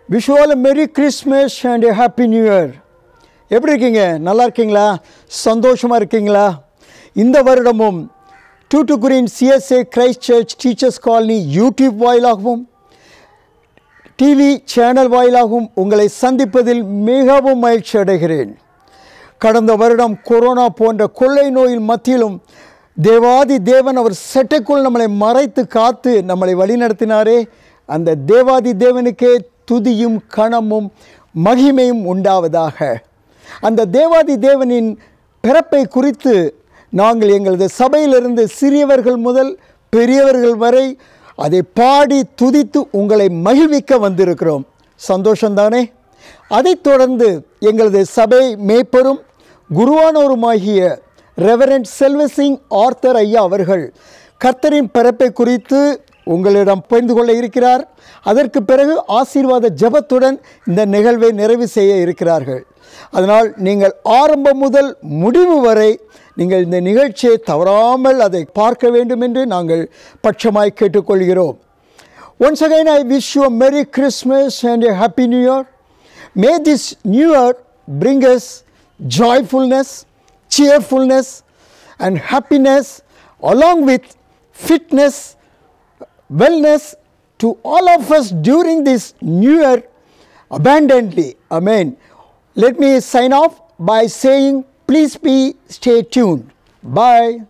Wish all merry Christmas and happy new year எப்படி இருக்கீங்க நல்லா இருக்கீங்களா சந்தோஷமாக இருக்கீங்களா இந்த வருடமும் டூ டு குரீன் CSA Christ Church teachers colony YouTube வாயிலாகவும் டிவி சேனல் வாயிலாகவும் உங்களை சந்திப்பதில் மிகவும் மகிழ்ச்சி அடைகிறேன் கடந்த வருடம் கொரோனா போன்ற கொள்ளை நோயின் மத்தியிலும் தேவாதி தேவன் அவர் செட்டைக்குள் நம்மளை மறைத்து காத்து நம்மளை வழிநடத்தினாரே அந்த தேவாதி தேவனுக்கே துதியும் கணமும் மகிமையும் உண்டாவதாக அந்த தேவாதி தேவனின் பிறப்பை குறித்து நாங்கள் எங்களது சபையிலிருந்து சிறியவர்கள் முதல் பெரியவர்கள் வரை அதை பாடி துதித்து உங்களை மகிழ்விக்க வந்திருக்கிறோம் சந்தோஷந்தானே அதைத் தொடர்ந்து எங்களது சபை மேய்ப்பரும் குருவானோருமாகிய ரெவரண்ட் செல்வசிங் ஆர்த்தர் ஐயா அவர்கள் கர்த்தரின் பிறப்பை குறித்து உங்களிடம் பகிர்ந்து கொள்ள இருக்கிறார் அதற்கு பிறகு ஆசீர்வாத ஜெபத்துடன் இந்த நிகழ்வை நிறைவு செய்ய இருக்கிறார்கள் அதனால் நீங்கள் ஆரம்பம் முதல் முடிவு வரை நீங்கள் இந்த நிகழ்ச்சியை தவறாமல் அதை பார்க்க வேண்டும் என்று நாங்கள் பட்சமாய் கேட்டுக்கொள்கிறோம் Once again, I wish you a Merry Christmas and a Happy New Year. May this New Year bring us joyfulness, cheerfulness, and happiness, along with fitness, wellness to all of us during this New Year abundantly. Amen. Let me sign off by saying, please be stay tuned. Bye.